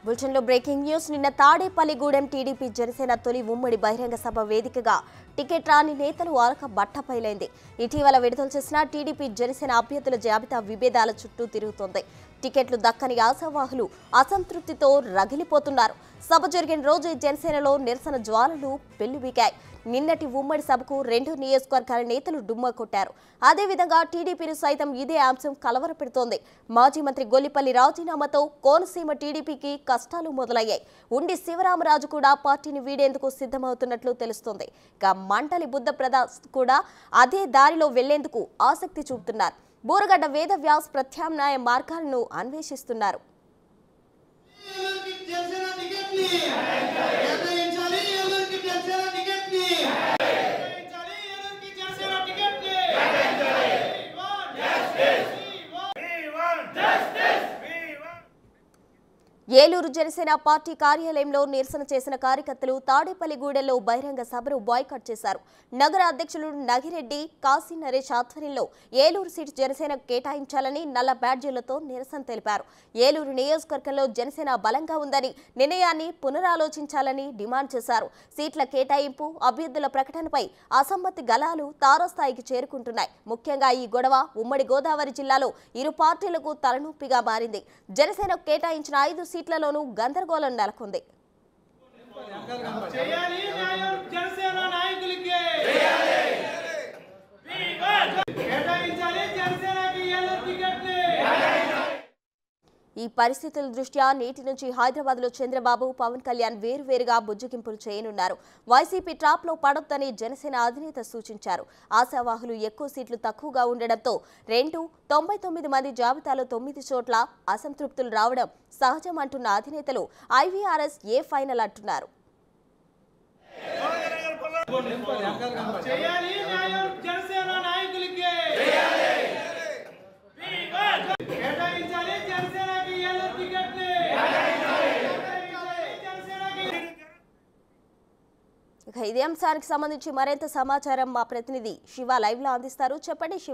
బులెటిన్లో breaking news నిన్న Tadepalligudem TDP Janasena తొలి ఉమ్మడి బహిరంగ సభ వేదికగా టికెట్ రాని నేతలు ఆరక బట్టపైలైంది ఇటీవల విడుదల చేసిన టీడీపీ జనసేన అభ్యర్థుల జాబితా విభేదాల చుట్టూ తిరుగుతోంది టికెట్లు దక్కని ఆశావాహులు అసంతృప్తితో రగిలిపోతున్నారు సభ జరిగిన రోజు జనసేనలో నిరసన జ్వాలలు పెళ్లిబీకాయి నిన్నటి ఉమ్మడి సభకు రెండు నియోజకవర్గాల నేతలు డుమ్మా కొట్టారు అదేవిధంగా టీడీపీని సైతం ఇదే అంశం కలవరపెడుతోంది మాజీ మంత్రి గొల్లిపల్లి రాజీనామాతో కోనసీమ టీడీపీకి కష్టాలు మొదలయ్యాయి ఉండి శివరామరాజు కూడా పార్టీని వీడేందుకు సిద్ధమవుతున్నట్లు తెలుస్తోంది ఇక మంటలి బుద్ధప్రదాస్ కూడా అదే దారిలో వెళ్లేందుకు ఆసక్తి చూపుతున్నారు బూరగడ్డ వేదవ్యాస్ ప్రత్యామ్నాయ మార్గాలను అన్వేషిస్తున్నారు ఏలూరుకి జనసేన టికెట్ని కేటాయించాలి ఏలూరుకి జనసేన టికెట్ని కేటాయించాలి ఏలూరుకి జనసేన టికెట్ని ఏలూరు జనసేన పార్టీ కార్యాలయంలో నిరసన చేసిన కార్యకర్తలు తాడేపల్లిగూడెంలో బహిరంగ సభను బాయ్కాట్ చేశారు నగర అధ్యక్షులు నగిరెడ్డి కాశీ నరేష్ ఆధ్వర్యంలో ఏలూరు సీటు జనసేన కేటాయించాలని నల్ల బ్యాడ్జీలతో నిరసన తెలిపారు ఏలూరు నియోజకవర్గంలో జనసేన బలంగా ఉందని నిర్ణయాన్ని పునరాలోచించాలని డిమాండ్ చేశారు సీట్ల కేటాయింపు అభ్యర్థుల ప్రకటనపై అసమ్మతి గలాలు తారస్థాయికి చేరుకుంటున్నాయి ముఖ్యంగా ఈ గొడవ ఉమ్మడి గోదావరి జిల్లాలో ఇరు పార్టీలకు తలనొప్పిగా మారింది జనసేన కేటాయించిన ఐదు సీట్లలోనూ గందరగోళం నెలకొంది చేయాలి న్యాయం జనసేన నాయకులకి కేటాయించాలి జనసేనకి ఏలూరు టికెట్ని ఈ పరిస్థితుల దృష్ట్యా నేటి నుంచి హైదరాబాద్లో చంద్రబాబు పవన్ కళ్యాణ్ వేరువేరుగా బుజ్జగింపులు చేయనున్నారు వైసీపీ ట్రాప్లో పడొద్దని జనసేన అధినేత సూచించారు ఆశావాహులు ఎక్కువ సీట్లు తక్కువగా ఉండడంతో రెండు తొంభై తొమ్మిది మంది జాబితాలో తొమ్మిది చోట్ల అసంతృప్తులు రావడం సహజం అంటున్న అధినేతలు ఐవీఆర్ఎస్ ఏ ఫైనల్ అంటున్నారు చేయాలి న్యాయం జనసేన నాయకులకి కేటాయించాలి జనసేనకి ఏలూరు టికెట్ని కేటాయించాలి జనసేనకి ఇక ఇదే అంశానికి సంబంధించి మరింత సమాచారం మా ప్రతినిధి శివ లైవ్ లో అందిస్తారు చెప్పండి శివ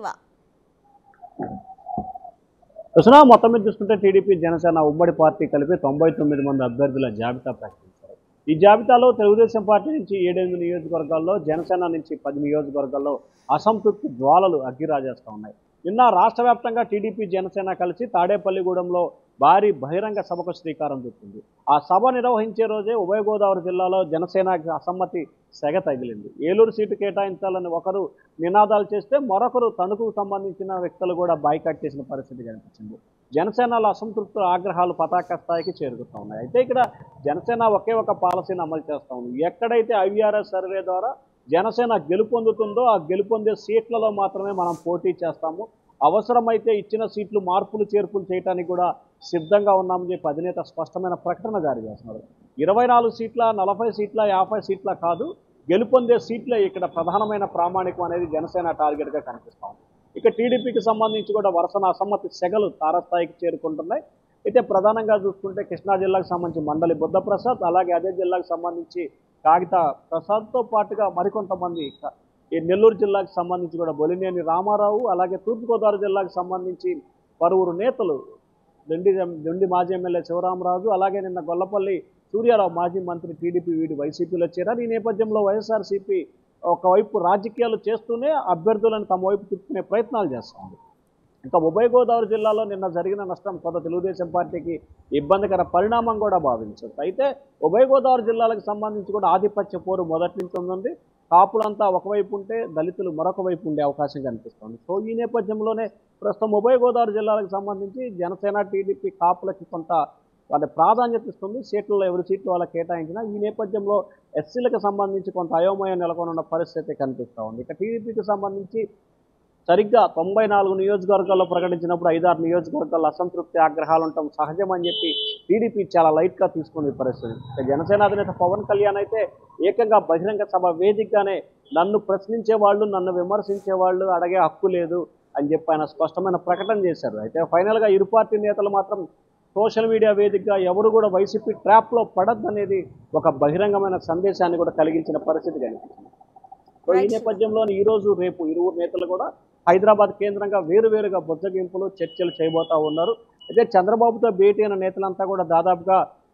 కృష్ణా మొత్తం మీద చూసుకుంటే టీడీపీ జనసేన ఉమ్మడి పార్టీ కలిపి తొంభై తొమ్మిది మంది అభ్యర్థుల జాబితా ప్రకటించారు ఈ జాబితాలో తెలుగుదేశం పార్టీ నుంచి ఏడెనిమిది నియోజకవర్గాల్లో జనసేన నుంచి పది నియోజకవర్గాల్లో అసంతృప్తి జ్వాలలు అగ్గిరాజేస్తూ ఉన్నాయి నిన్న రాష్ట్ర వ్యాప్తంగా టీడీపీ జనసేన కలిసి తాడేపల్లిగూడెంలో భారీ బహిరంగ సభకు శ్రీకారం చుట్టింది ఆ సభ నిర్వహించే రోజే ఉభయ గోదావరి జిల్లాలో జనసేనకి అసమ్మతి సెగ తగిలింది ఏలూరు సీటు కేటాయించాలని ఒకరు నినాదాలు చేస్తే మరొకరు తణుకుకు సంబంధించిన వ్యక్తులు కూడా బాయ్కాట్ చేసిన పరిస్థితి కనిపించింది జనసేనలో అసంతృప్తుల ఆగ్రహాలు పతాక స్థాయికి చేరుకుతూ ఉన్నాయి అయితే ఇక్కడ జనసేన ఒకే ఒక పాలసీని అమలు చేస్తూ ఉంది ఎక్కడైతే ఐవీఆర్ఎస్ సర్వే ద్వారా జనసేన గెలుపొందుతుందో ఆ గెలుపొందే సీట్లలో మాత్రమే మనం పోటీ చేస్తాము అవసరమైతే ఇచ్చిన సీట్లు మార్పులు చేర్పులు చేయడానికి కూడా సిద్ధంగా ఉన్నామని చెప్పి అధినేత స్పష్టమైన ప్రకటన జారీ చేస్తున్నారు ఇరవై నాలుగు సీట్ల నలభై సీట్ల యాభై సీట్ల కాదు గెలుపొందే సీట్లే ఇక్కడ ప్రధానమైన ప్రామాణికం అనేది జనసేన టార్గెట్గా కనిపిస్తా ఉంది ఇక టీడీపీకి సంబంధించి కూడా వరుసన అసమ్మతి సెగలు తారస్థాయికి చేరుకుంటున్నాయి అయితే ప్రధానంగా చూసుకుంటే కృష్ణా జిల్లాకు సంబంధించి మండలి బుద్ధప్రసాద్ అలాగే అదే జిల్లాకు సంబంధించి కాగిత ప్రసాద్తో పాటుగా మరికొంతమంది క- ఈ నెల్లూరు జిల్లాకు సంబంధించి కూడా బొలినేని రామారావు అలాగే తూర్పుగోదావరి జిల్లాకు సంబంధించి పలువురు నేతలు దొండి దొండి మాజీ ఎమ్మెల్యే శివరామరాజు అలాగే నిన్న గొల్లపల్లి సూర్యారావు మాజీ మంత్రి టీడీపీ వీడి వైసీపీలో చేరారు ఈ నేపథ్యంలో వైఎస్ఆర్సీపీ ఒకవైపు రాజకీయాలు చేస్తూనే అభ్యర్థులను తమ వైపు తిప్పుకునే ప్రయత్నాలు చేస్తుంది ఇంకా ఉభయ గోదావరి జిల్లాలో నిన్న జరిగిన నష్టం కొంత తెలుగుదేశం పార్టీకి ఇబ్బందికర పరిణామం కూడా భావించవచ్చు అయితే ఉభయ గోదావరి జిల్లాలకు సంబంధించి కూడా ఆధిపత్య పోరు మొదటి నుంచి ఉంది కాపులంతా ఒకవైపు ఉంటే దళితులు మరొక వైపు ఉండే అవకాశం కనిపిస్తుంది సో ఈ నేపథ్యంలోనే ప్రస్తుతం ఉభయ గోదావరి జిల్లాలకు సంబంధించి జనసేన టీడీపీ కాపులకి కొంత వాళ్ళ ప్రాధాన్యత ఇస్తుంది సీట్లలో ఎవరి సీట్లు వాళ్ళకి కేటాయించినా ఈ నేపథ్యంలో ఎస్సీలకు సంబంధించి కొంత అయోమయం నెలకొని ఉన్న పరిస్థితి కనిపిస్తూ ఉంది ఇక టీడీపీకి సంబంధించి సరిగ్గా తొంభై నాలుగు నియోజకవర్గాల్లో ప్రకటించినప్పుడు ఐదారు నియోజకవర్గాల్లో అసంతృప్తి ఆగ్రహాలు ఉండటం సహజం అని చెప్పి టీడీపీ చాలా లైట్గా తీసుకుంది ఈ పరిస్థితి ఇక జనసేన అధినేత పవన్ కళ్యాణ్ అయితే ఏకంగా బహిరంగ సభ వేదికగానే నన్ను ప్రశ్నించే వాళ్ళు నన్ను విమర్శించే వాళ్ళు అడిగే హక్కు లేదు అని చెప్పి ఆయన స్పష్టమైన ప్రకటన చేశారు అయితే ఫైనల్గా ఇరు పార్టీ నేతలు మాత్రం సోషల్ మీడియా వేదికగా ఎవరు కూడా వైసీపీ ట్రాప్లో పడద్దనేది ఒక బహిరంగమైన సందేశాన్ని కూడా కలిగించిన పరిస్థితి కనిపించింది సో ఈ Right. నేపథ్యంలో ఈ రోజు రేపు ఇరువురు నేతలు కూడా హైదరాబాద్ కేంద్రంగా వేరువేరుగా బుజ్జగింపులు చర్చలు చేయబోతా ఉన్నారు అయితే చంద్రబాబుతో భేటీ అయిన నేతలంతా కూడా దాదాపుగా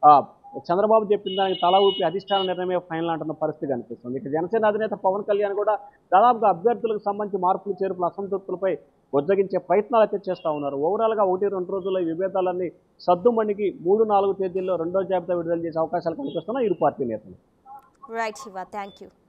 ఆ, చంద్రబాబు చెప్పిన దానికి తల ఊపి అధిష్టాన నిర్ణయమే ఫైనల్ అంటున్న పరిస్థితి కనిపిస్తుంది ఇక జనసేన అధినేత పవన్ కళ్యాణ్ కూడా దాదాపుగా అభ్యర్థులకు సంబంధించి మార్పులు చేర్పులు అసంతృప్తులపై ఉజ్జగించే ప్రయత్నాలు అయితే చేస్తూ ఉన్నారు ఓవరాల్గా ఒకటి రెండు రోజుల్లో ఈ విభేదాలన్నీ సద్దుమణికి మూడు నాలుగు తేదీల్లో రెండో జాబితా విడుదల చేసే అవకాశాలు కనిపిస్తున్నాయి ఇరు పార్టీ నేతలు రైట్ శివ థ్యాంక్ యూ